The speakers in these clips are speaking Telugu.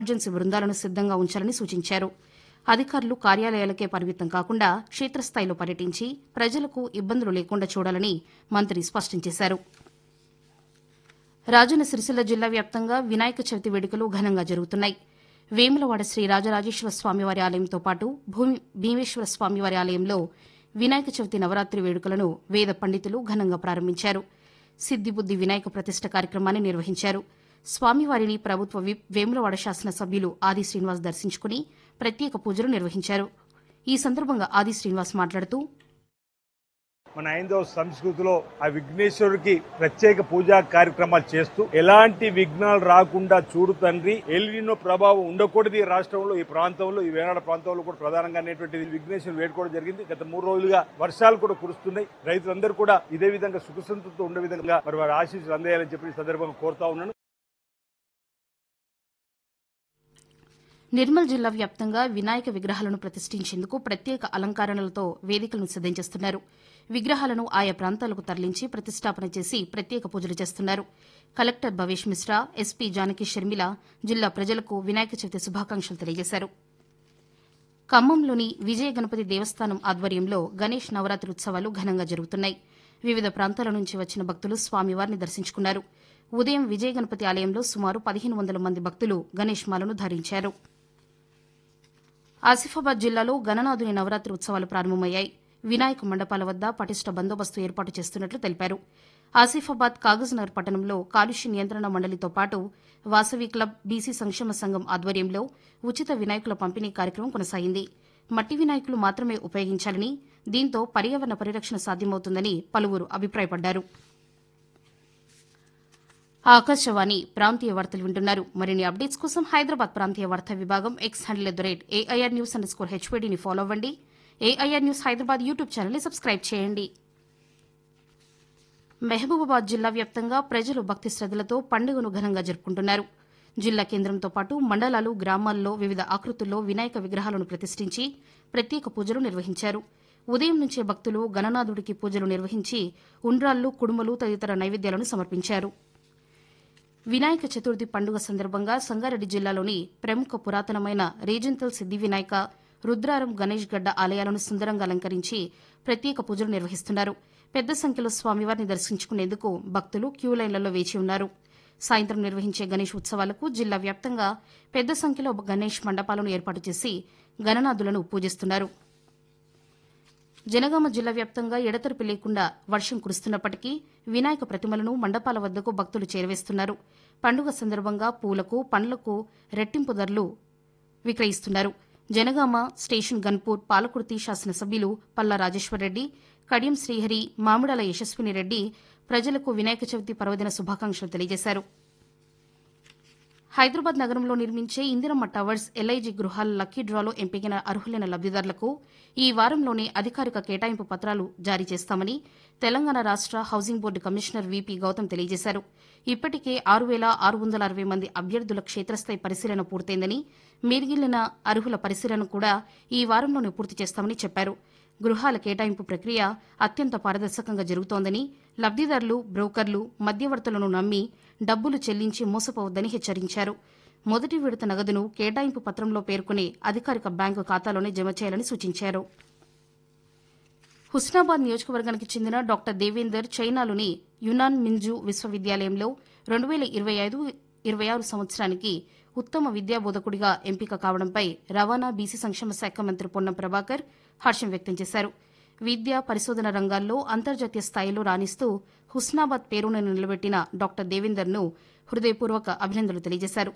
ఎమర్జెన్సీ బృందాలను సిద్దంగా ఉంచాలని సూచించారు అధికారులు కార్యాలయాలకే పరిమితం కాకుండా క్షేత్రస్థాయిలో పర్యటించి ప్రజలకు ఇబ్బందులు లేకుండా చూడాలని మంత్రి స్పష్టం చేశారు రాజన్న సిరిసిల్ల జిల్లా వ్యాప్తంగా వినాయక చవితి వేడుకలు ఘనంగా జరుగుతున్నాయి వేములవాడ శ్రీ రాజరాజేశ్వర స్వామివారి ఆలయంతో పాటు భూమి భీమేశ్వర స్వామివారి ఆలయంలో వినాయక చవితి నవరాత్రి వేడుకలను వేద పండితులు ఘనంగా ప్రారంభించారు సిద్దిబుద్ది వినాయక ప్రతిష్ట కార్యక్రమాన్ని నిర్వహించారు స్వామివారిని ప్రభుత్వ విప్ వేములవాడ శాసనసభ్యులు ఆది శ్రీనివాస్ దర్శించుకుని ప్రత్యేక పూజలు నిర్వహించారు ఈ సందర్భంగా ఆది శ్రీనివాస్ మాట్లాడుతూ మన హైందవ సంస్కృతిలో ఆ విఘ్నేశ్వరుడికి ప్రత్యేక పూజా కార్యక్రమాలు చేస్తూ ఎలాంటి విఘ్నాలు రాకుండా చూడు తండ్రి ఎల్లినో ప్రభావం ఉండకూడదు ఈ రాష్ట్రంలో ఈ ప్రాంతంలో ఈ వేనాడ ప్రాంతంలో కూడా ప్రధానంగా అనేటువంటి విఘ్నేశ్వరుడు వేడుకోవడం జరిగింది గత మూడు రోజులుగా వర్షాలు కూడా కురుస్తున్నాయి రైతులందరూ కూడా ఇదే విధంగా సుఖసంతతో ఉండే విధంగా మరి వారి ఆశీస్సులు అందేయాలని చెప్పి ఈ సందర్భంగా కోరుతా ఉన్నాను నిర్మల్ జిల్లా వ్యాప్తంగా వినాయక విగ్రహాలను ప్రతిష్ఠించేందుకు ప్రత్యేక అలంకరణలతో వేదికలను సిద్దం చేస్తున్నారు విగ్రహాలను ఆయా ప్రాంతాలకు తరలించి ప్రతిష్టాపన చేసి ప్రత్యేక పూజలు చేస్తున్నారు కలెక్టర్ భవేష్ మిశ్రా ఎస్పీ జానకి షర్మిల జిల్లా ప్రజలకు వినాయక చవితి శుభాకాంక్షలు తెలియజేశారు ఖమ్మంలోని విజయ గణపతి దేవస్థానం ఆధ్వర్యంలో గణేష్ నవరాత్రి ఉత్సవాలు ఘనంగా జరుగుతున్నాయి వివిధ ప్రాంతాల నుంచి వచ్చిన భక్తులు స్వామివారిని దర్శించుకున్నారు ఉదయం విజయ గణపతి ఆలయంలో సుమారు పదిహేను వందల మంది భక్తులు గణేష్ మాలను ధరించారు ఆసిఫాబాద్ జిల్లాలో గణనాథుని నవరాత్రి ఉత్సవాలు ప్రారంభమయ్యాయి వినాయక మండపాల వద్ద పటిష్ట బందోబస్తు ఏర్పాటు చేస్తున్నట్లు తెలిపారు ఆసిఫాబాద్ కాగజ్నగర్ పట్టణంలో కాలుష్య నియంత్రణ మండలితో పాటు వాసవి క్లబ్ బీసీ సంక్షేమ సంఘం ఆధ్వర్యంలో ఉచిత వినాయకుల పంపిణీ కార్యక్రమం కొనసాగింది మట్టి వినాయకులు మాత్రమే ఉపయోగించాలని దీంతో పర్యావరణ పరిరక్షణ సాధ్యమవుతుందని పలువురు అభిప్రాయపడ్డారు ఆకాశవాణి ప్రాంతీయ వార్తలు వింటున్నారు మరిన్ని అప్డేట్స్ కోసం హైదరాబాద్ ప్రాంతీయ వార్తా విభాగం X handle at the rate AIR news underscore హెచ్పీడీని ఫాలో అవ్వండి ఏఐఆర్ న్యూస్ హైదరాబాద్ యూట్యూబ్ ఛానల్ని సబ్స్క్రైబ్ చేయండి మహబూబాబాద్ జిల్లా వ్యాప్తంగా ప్రజలు భక్తి శ్రద్దలతో పండుగను ఘనంగా జరుపుకుంటున్నారు జిల్లా కేంద్రంతో పాటు మండలాలు గ్రామాల్లో వివిధ ఆకృతుల్లో వినాయక విగ్రహాలను ప్రతిష్ఠించి ప్రత్యేక పూజలు నిర్వహించారు ఉదయం నుంచే భక్తులు గణనాథుడికి పూజలు నిర్వహించి ఉండ్రాళ్లు కుడుమలు తదితర నైవేద్యాలను సమర్పించారు వినాయక చతుర్థి పండుగ సందర్భంగా సంగారెడ్డి జిల్లాలోని ప్రముఖ పురాతనమైన రేజంతల్ సిద్ది వినాయక రుద్రారం గణేష్ గడ్డ ఆలయాలను సుందరంగా అలంకరించి ప్రత్యేక పూజలు నిర్వహిస్తున్నారు పెద్ద సంఖ్యలో స్వామివారిని దర్శించుకునేందుకు భక్తులు క్యూ లైన్లలో వేచి ఉన్నారు సాయంత్రం నిర్వహించే గణేష్ ఉత్సవాలకు జిల్లా వ్యాప్తంగా పెద్ద సంఖ్యలో గణేష్ మండపాలను ఏర్పాటు చేసి గణనాథులను పూజిస్తున్నారు జనగామ జిల్లా వ్యాప్తంగా ఎడతెరిపి లేకుండా వర్షం కురుస్తున్నప్పటికీ వినాయక ప్రతిమలను మండపాల వద్దకు భక్తులు చేరవేస్తున్నారు పండుగ సందర్భంగా పూలకు పండ్లకు రెట్టింపు ధరలు విక్రయిస్తున్నారు జనగామ స్టేషన్ గన్పూర్ పాలకుర్తి శాసనసభ్యులు పల్లా రాజేశ్వరరెడ్డి కడియం శ్రీహరి మామిడాల యశస్విని రెడ్డి ప్రజలకు వినాయక చవితి పర్వదిన శుభాకాంక్షలు తెలియజేశారు హైదరాబాద్ నగరంలో నిర్మించే ఇందిరమ్మ టవర్స్ ఎల్ఐజీ గృహాల లక్కీ డ్రాలో ఎంపికైన అర్హులైన లబ్దిదారులకు ఈ వారంలోనే అధికారిక కేటాయింపు పత్రాలు జారీ చేస్తామని తెలంగాణ రాష్ట housing board commissioner VP Gautam తెలియజేశారు ఇప్పటికే ఆరు వేల ఆరు వందల అరవై మంది అభ్యర్థుల క్షేత్రస్థాయి పరిశీలన పూర్తయిందని మిగిలిన అర్హుల పరిశీలన కూడా ఈ వారంలోనే పూర్తి చేస్తామని చెప్పారు గృహాల కేటాయింపు ప్రక్రియ అత్యంత పారదర్శకంగా జరుగుతోందని లబ్దిదారులు బ్రోకర్లు మధ్యవర్తులను నమ్మి డబ్బులు చెల్లించి మోసపోవద్దని హెచ్చరించారు మొదటి విడత నగదును కేటాయింపు పత్రంలో పేర్కొనే అధికారిక బ్యాంకు ఖాతాలోనే జమ చేయాలని సూచించారు హుస్నాబాద్ నియోజకవర్గానికి చెందిన డాక్టర్ దేవేందర్ చైనాలోని యునాన్ మింజు విశ్వవిద్యాలయంలో రెండు వేల ఇరవై ఐదు ఇరవై ఆరు సంవత్సరానికి ఉత్తమ విద్యాబోధకుడిగా ఎంపిక కావడంపై రవాణా బీసీ సంక్షేమ శాఖ మంత్రి పొన్నం ప్రభాకర్ హర్షం వ్యక్తం చేశారు విద్య పరిశోధన రంగాల్లో అంతర్జాతీయ స్థాయిలో రాణిస్తూ హుస్నాబాద్ పేరును నిలబెట్టిన డాక్టర్ దేవేందర్ను హృదయపూర్వక అభినందనలు తెలియజేశారు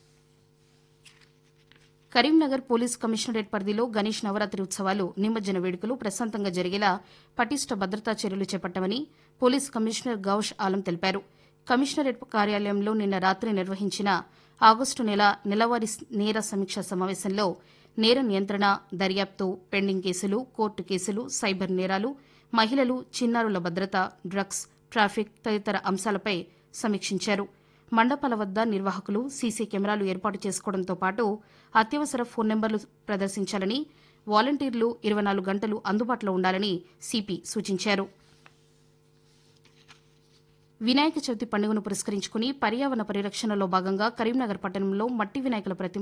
కరీంనగర్ పోలీస్ కమిషనరేట్ పరిధిలో గణేష్ నవరాత్రి ఉత్సవాలు నిమజ్జన వేడుకలు ప్రశాంతంగా జరిగేలా పటిష్ట భద్రతా చర్యలు చేపట్టామని పోలీస్ కమిషనర్ గౌష్ ఆలం తెలిపారు కమిషనరేట్ కార్యాలయంలో నిన్న రాత్రి నిర్వహించిన ఆగస్టు నెల నెలవారీ నేర సమీక్ష సమావేశంలో నేర నియంత్రణ దర్యాప్తు పెండింగ్ కేసులు కోర్టు కేసులు సైబర్ నేరాలు మహిళలు చిన్నారుల భద్రత డ్రగ్స్ ట్రాఫిక్ తదితర అంశాలపై సమీక్షించారు మండపాల వద్ద నిర్వాహకులు సీసీ కెమెరాలు ఏర్పాటు చేసుకోవడంతో పాటు అత్యవసర ఫోన్ నెంబర్లు ప్రదర్శించాలని వాలంటీర్లు ఇరవై నాలుగు గంటలు అందుబాటులో ఉండాలని సిపి సూచించారు వినాయక చవితి పండుగను పురస్కరించుకుని పర్యావరణ పరిరక్షణలో భాగంగా కరీంనగర్ పట్టణంలో మట్టి వినాయకుల ప్రతిమ